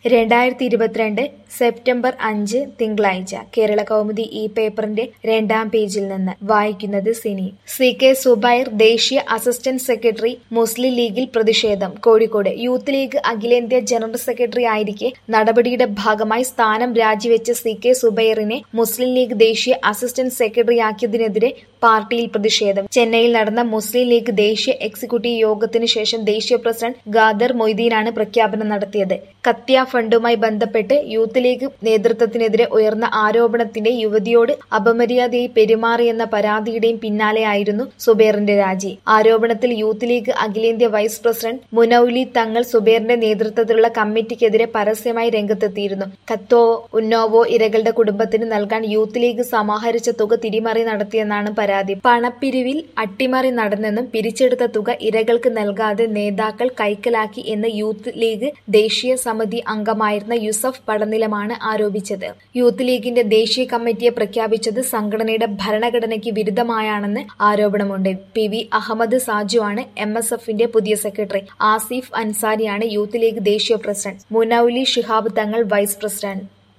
രണ്ടായിരത്തി ഇരുപത്തിരണ്ട് സെപ്റ്റംബർ അഞ്ച് തിങ്കളാഴ്ച കേരള കൗമുദി ഈ പേപ്പറിന്റെ രണ്ടാം പേജിൽ നിന്ന് വായിക്കുന്നത് സിനി സി കെ സുബൈർ ദേശീയ അസിസ്റ്റന്റ് സെക്രട്ടറി മുസ്ലിം ലീഗിൽ പ്രതിഷേധം കോഴിക്കോട് യൂത്ത് ലീഗ് അഖിലേന്ത്യാ ജനറൽ സെക്രട്ടറി ആയിരിക്കെ നടപടിയുടെ ഭാഗമായി സ്ഥാനം രാജിവെച്ച സി കെ സുബൈറിനെ മുസ്ലിം ലീഗ് ദേശീയ അസിസ്റ്റന്റ് സെക്രട്ടറിയാക്കിയതിനെതിരെ പാർട്ടിയിൽ പ്രതിഷേധം ചെന്നൈയിൽ നടന്ന മുസ്ലിം ലീഗ് ദേശീയ എക്സിക്യൂട്ടീവ് യോഗത്തിന് ശേഷം ദേശീയ പ്രസിഡന്റ് ഖാദർ മൊയ്തീനാണ് പ്രഖ്യാപനം നടത്തിയത് കത്യ ഫണ്ടുമായി ബന്ധപ്പെട്ട് യൂത്ത് ലീഗ് നേതൃത്വത്തിനെതിരെ ഉയർന്ന ആരോപണത്തിന്റെ യുവതിയോട് അപമര്യാദയായി പെരുമാറിയെന്ന പരാതിയുടെയും പിന്നാലെയായിരുന്നു സുബേറിന്റെ രാജി ആരോപണത്തിൽ യൂത്ത് ലീഗ് അഖിലേന്ത്യാ വൈസ് പ്രസിഡന്റ് മുനൌലി തങ്ങൾ സുബേറിന്റെ നേതൃത്വത്തിലുള്ള കമ്മിറ്റിക്കെതിരെ പരസ്യമായി രംഗത്തെത്തിയിരുന്നു കത്തോ ഉന്നോവോ ഇരകളുടെ കുടുംബത്തിന് നൽകാൻ യൂത്ത് ലീഗ് സമാഹരിച്ച തുക തിരിമറി നടത്തിയെന്നാണ് പരാതി പണപ്പിരിവിൽ അട്ടിമറി നടന്നെന്നും പിരിച്ചെടുത്ത തുക ഇരകൾക്ക് നൽകാതെ നേതാക്കൾ കൈക്കലാക്കി എന്ന് യൂത്ത് ലീഗ് ദേശീയ സമിതി അംഗമായിരുന്ന യൂസഫ് പടനിലമാണ് ആരോപിച്ചത് യൂത്ത് ലീഗിന്റെ ദേശീയ കമ്മിറ്റിയെ പ്രഖ്യാപിച്ചത് സംഘടനയുടെ ഭരണഘടനയ്ക്ക് വിരുദ്ധമായാണെന്ന് ആരോപണമുണ്ട് പി വി അഹമ്മദ് സാജുവാണ് എം എസ് എഫിന്റെ പുതിയ സെക്രട്ടറി ആസിഫ് അൻസാരിയാണ് യൂത്ത് ലീഗ് ദേശീയ president Munavvarali Shihab Thangal vice president